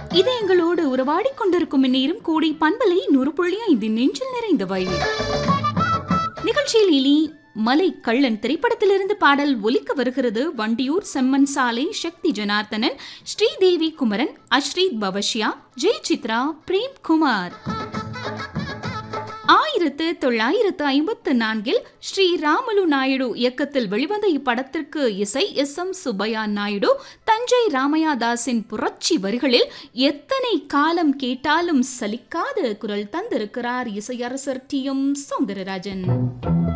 இதயங்களோடு உறவாடிக் கொண்டிருக்கும் இந்நேரம் கூடி பண்பலை நூறு புள்ளி ஐந்து நெஞ்சில் நிறைந்தவை நிகழ்ச்சியில் இனி மலை கள்ளன் திரைப்படத்திலிருந்து பாடல் ஒலிக்க வருகிறது வண்டியூர் செம்மன் சாலை சக்தி ஜனார்த்தனன் ஸ்ரீதேவி குமரன் அஸ்ரீத் பவஷ்யா ஜெய் சித்ரா பிரேம் குமார் ஆயிரத்து தொள்ளாயிரத்து ஐம்பத்து நான்கில் ஸ்ரீ ராமலு நாயுடு இயக்கத்தில் வெளிவந்த இப்படத்திற்கு இசை எஸ் எம் சுப்பையா நாயுடு தஞ்சை ராமையா தாஸின் புரட்சி வரிகளில் எத்தனை காலம் கேட்டாலும் சலிக்காத குரல் தந்திருக்கிறார் இசையரசர் டி எம் சௌந்தரராஜன்